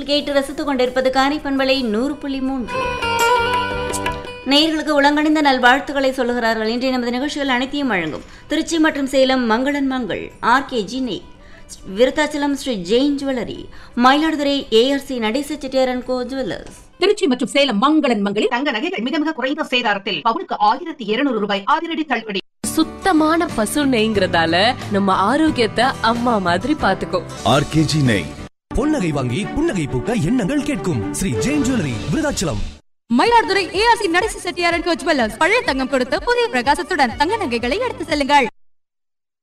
கேட்டு ரசித்துக் கொண்டிருப்பது காரை பண்பலை நூறு புள்ளி மூன்று நேயர்களுக்கு உளங்கணிந்த நல்வாழ்த்துக்களை சொல்லுகிறார்கள் இன்றைய நமது நிகழ்ச்சிகள் அனைத்தையும் வழங்கும் திருச்சி மற்றும் சேலம் மங்களன் மங்கள் ஆர்கேஜி நெய் விருத்தாச்சலம் ஸ்ரீ ஜெயின் ஜுவல்லரி மயிலாடுதுறை ஏஆர்சி நடேச செட்டியாரன் கோ ஜுவல்லர்ஸ் திருச்சி மற்றும் சேலம் மங்களன் மங்களில் தங்க நகைகள் மிக மிக குறைந்த சேதாரத்தில் பவுனுக்கு ஆயிரத்தி இருநூறு ரூபாய் அதிரடி தள்ளுபடி சுத்தமான பசு நெய்ங்கிறதால நம்ம ஆரோக்கியத்தை அம்மா மாதிரி பாத்துக்கோ ஆர்கேஜி நெய் பொன்னகை வாங்கி புன்னகை பூக்க எண்ணங்கள் கேட்கும் ஸ்ரீ ஜெயின் ஜுவல்லரி விருதாச்சலம் மயிலாடுதுறை ஏஆர்சி நடேச செட்டியாரன் கோ ஜுவல்லர்ஸ் பழைய தங்கம் கொடுத்து புதிய பிரகாசத்துடன் தங்க நகைகளை எடுத்து செல்லுங்கள்